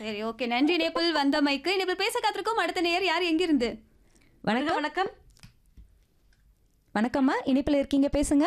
சரி ஓகே நன்றி நேபிள் வந்தமைக்கு நேபிள் பேச காத்திருக்கோம் அடுத்த நேர் யார் எங்கிருந்து வணக்கம் வணக்கம் வணக்கம்மா இனிப்புல இருக்கீங்க பேசுங்க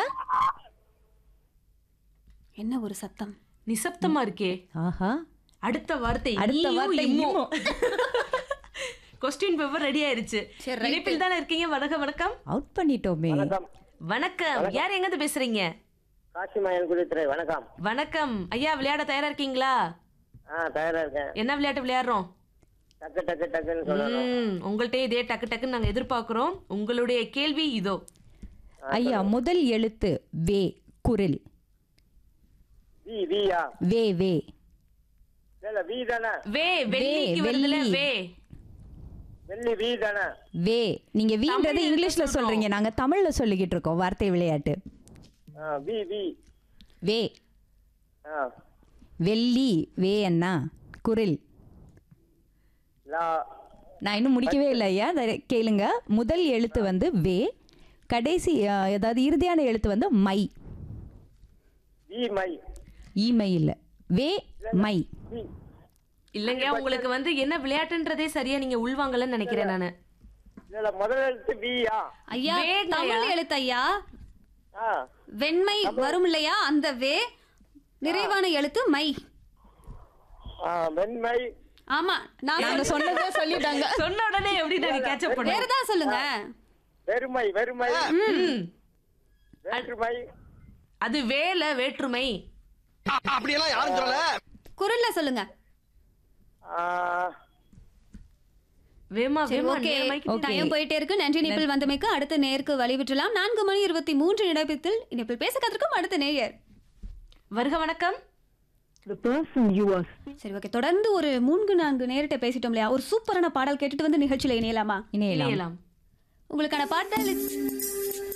என்ன ஒரு சத்தம் நிசப்தமா இருக்கே ஆஹா அடுத்த வார்த்தை அடுத்த வார்த்தை இம்மு. கொஸ்டின் பேப்பர் ரெடி ஆயிருச்சு சரி, right. இணைப்பில் தானே இருக்கீங்க வணக்கம் வணக்கம் அவுட் பண்ணிட்டோமே வணக்கம் வணக்கம் யார் எங்க இருந்து பேசுறீங்க காசிமாயன் குடித்துறை வணக்கம் வணக்கம் ஐயா விளையாட தயாரா இருக்கீங்களா ஆ தயாரா இருக்கேன் என்ன விளையாட்டு விளையாடுறோம் டக்கு டக்கு டக்குன்னு சொல்லணும் ம், உங்கள்ட்டே இதே டக்கு டக்குன்னு நாங்க எதிர்பார்க்கிறோம் உங்களுடைய கேள்வி இதோ ஐயா முதல் எழுத்து வே குரில் வி வியா வே வே இல்ல வி தானே வே வெள்ளிக்கு வருதுல வெள்ளி. வே வெள்ளி வி தானே வே நீங்க வீன்றது தமிழ்ல இங்கிலீஷ்ல சொல்றோம். சொல்றீங்க நாங்க தமிழ்ல சொல்லிக்கிட்டு இருக்கோம் வார்த்தை விளையாட்டு ஆ வி வி வே ஆ வெள்ளி வே அண்ணா குரில் லா நான் இன்னும் முடிக்கவே இல்லை ஐயா அதை கேளுங்க முதல் எழுத்து வந்து வே கடைசி ஆ, ஏதாவது இறுதியான எழுத்து வந்து மை வி மை ஈமை இல்லை வே மை வி இல்லைங்க உங்களுக்கு வந்து என்ன விளையாட்டுன்றதே சரியா நீங்க உள்வாங்கலன்னு நினைக்கிறேன் நானு இல்ல முதல் எழுத்து வியா ஐயா வேங்கய்யா. தமிழ் எழுத்து ஐயா ஆ வெண்மை வரும் இல்லையா அந்த வே நிறைவான எழுத்து மை ஆ வெண்மை ஆமா நான் நாங்க சொன்னதே சொல்லிட்டாங்க சொன்ன உடனே எப்படி நாங்க கேட்சப் பண்ணுவோம் வேறதா சொல்லுங்க வெறுமை வெறுமை ம். வேற்றுமை அது வேல வேற்றுமை அப்படியெல்லாம் யாரும் சொல்லல குரல்ல சொல்லுங்க ஆ வேமா சரி வேமா ஓகே நேரமாய்க்கு டைம் போயிட்டே இருக்கு நன்றி நிப்பிள் வந்தமைக்கு அடுத்த நேருக்கு வழிவிட்டலாம் நான்கு மணி இருபத்தி மூன்று நிமிடத்தில் நிப்பிள் பேச கத்திருக்கும் அடுத்த நேயர் வருக வணக்கம் சரி ஓகே தொடர்ந்து ஒரு மூன்று நான்கு நேரிட்ட பேசிட்டோம் இல்லையா ஒரு சூப்பரான பாடல் கேட்டுட்டு வந்து நிகழ்ச்சியில இணையலாமா இணையலாம் இணையலாம் உங்களுக்கான பாடல்